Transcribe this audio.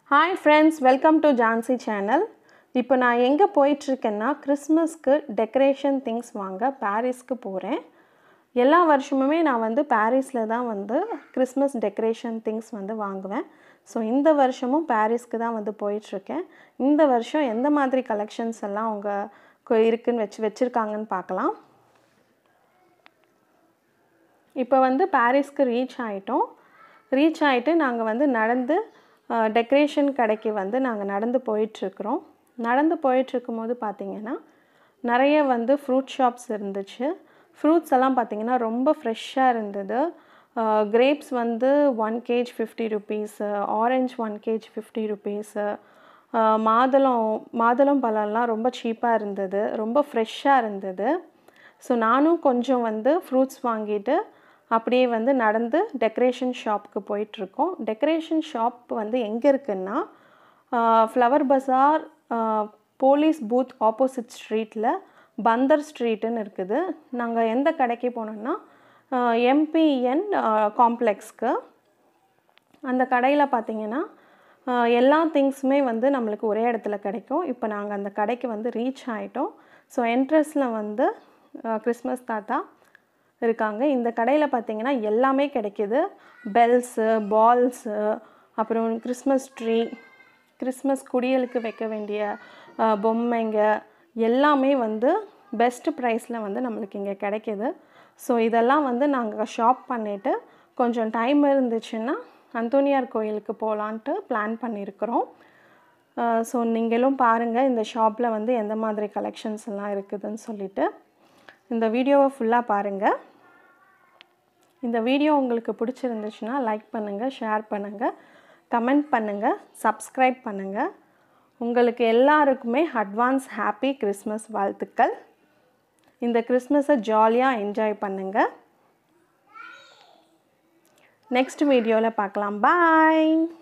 hi friends welcome to Jhansi channel இப்போ நான் எங்கே போயிட்டுருக்கேன்னா கிறிஸ்மஸ்க்கு டெக்கரேஷன் திங்ஸ் வாங்க பாரிஸ்க்கு போகிறேன் எல்லா வருஷமுமே நான் வந்து பாரிஸில் தான் வந்து கிறிஸ்மஸ் டெக்கரேஷன் திங்ஸ் வந்து வாங்குவேன் ஸோ இந்த வருஷமும் பாரிஸ்க்கு தான் வந்து போயிட்டுருக்கேன் இந்த வருஷம் எந்த மாதிரி கலெக்ஷன்ஸ் எல்லாம் அவங்க கு- இருக்குன்னு வச்சு வச்சுருக்காங்கன்னு பார்க்கலாம் இப்போ வந்து பாரிஸ்க்கு ரீச் ஆகிட்டோம் ரீச் ஆகிட்டு நாங்கள் வந்து நடந்து டெக்கரேஷன் கடைக்கு வந்து நாங்கள் நடந்து போயிட்டுருக்குறோம் நடந்து போயிட்டுருக்கும் போது பார்த்தீங்கன்னா நிறைய வந்து ஃப்ரூட் ஷாப்ஸ் இருந்துச்சு ஃப்ரூட்ஸ் எல்லாம் பார்த்தீங்கன்னா ரொம்ப ஃப்ரெஷ்ஷாக இருந்தது கிரேப்ஸ் வந்து one KG fifty rupees orange one KG fifty rupees மாதுளம் மாதுளம் பழம்லாம் ரொம்ப சீப்பாக இருந்தது ரொம்ப ஃப்ரெஷ்ஷாக இருந்தது ஸோ நானும் கொஞ்சம் வந்து ஃப்ரூட்ஸ் வாங்கிட்டு அப்படியே வந்து நடந்து டெக்கரேஷன் ஷாப்புக்கு போயிட்டுருக்கோம் டெக்கரேஷன் ஷாப் வந்து எங்கே இருக்குன்னா flower bazaar police booth opposite ஸ்ட்ரீட்டில் பந்தர் ஸ்ட்ரீட்டுன்னு இருக்குது நாங்கள் எந்த கடைக்கு போனோம்னா எம்பிஎன் காம்ப்ளெக்ஸ்க்கு அந்த கடையில் பார்த்தீங்கன்னா ஆஹ், எல்லா திங்ஸுமே வந்து நம்மளுக்கு ஒரே இடத்துல கிடைக்கும் இப்போ நாங்கள் அந்த கடைக்கு வந்து ரீச் ஆகிட்டோம் ஸோ என்ட்ரஸில் வந்து கிறிஸ்மஸ் தாத்தா இருக்காங்க இந்த கடையில் பார்த்தீங்கன்னா எல்லாமே கிடைக்கிது பெல்ஸு பால்ஸு அப்புறம் கிறிஸ்மஸ் ட்ரீ கிறிஸ்மஸ் குடியலுக்கு வைக்க வேண்டிய ஆஹ், பொம்மைங்க எல்லாமே வந்து பெஸ்ட் ப்ரைஸில் வந்து நம்மளுக்கு இங்கே கிடைக்கிது ஸோ இதெல்லாம் வந்து நாங்கள் ஷாப் பண்ணிவிட்டு கொஞ்சம் டைம் இருந்துச்சுன்னா அந்தோனியார் கோயிலுக்கு போகலான்ட்டு பிளான் பண்ணியிருக்கிறோம் ஸோ நீங்களும் பாருங்கள் இந்த ஷாப்பில் வந்து எந்த மாதிரி கலெக்ஷன்ஸ் எல்லாம் இருக்குதுன்னு சொல்லிட்டு இந்த வீடியோவை ஃபுல்லாக பாருங்கள் இந்த வீடியோ உங்களுக்கு பிடிச்சிருந்துச்சுன்னா லைக் பண்ணுங்கள் ஷேர் பண்ணுங்கள் கமெண்ட் பண்ணுங்கள் சப்ஸ்கிரைப் பண்ணுங்கள் உங்களுக்கு எல்லாருக்குமே அட்வான்ஸ் ஹாப்பி கிறிஸ்மஸ் வாழ்த்துக்கள் இந்த கிறிஸ்மஸை ஜாலியாக என்ஜாய் பண்ணுங்கள் நெக்ஸ்ட் வீடியோவில் பார்க்கலாம் பாய்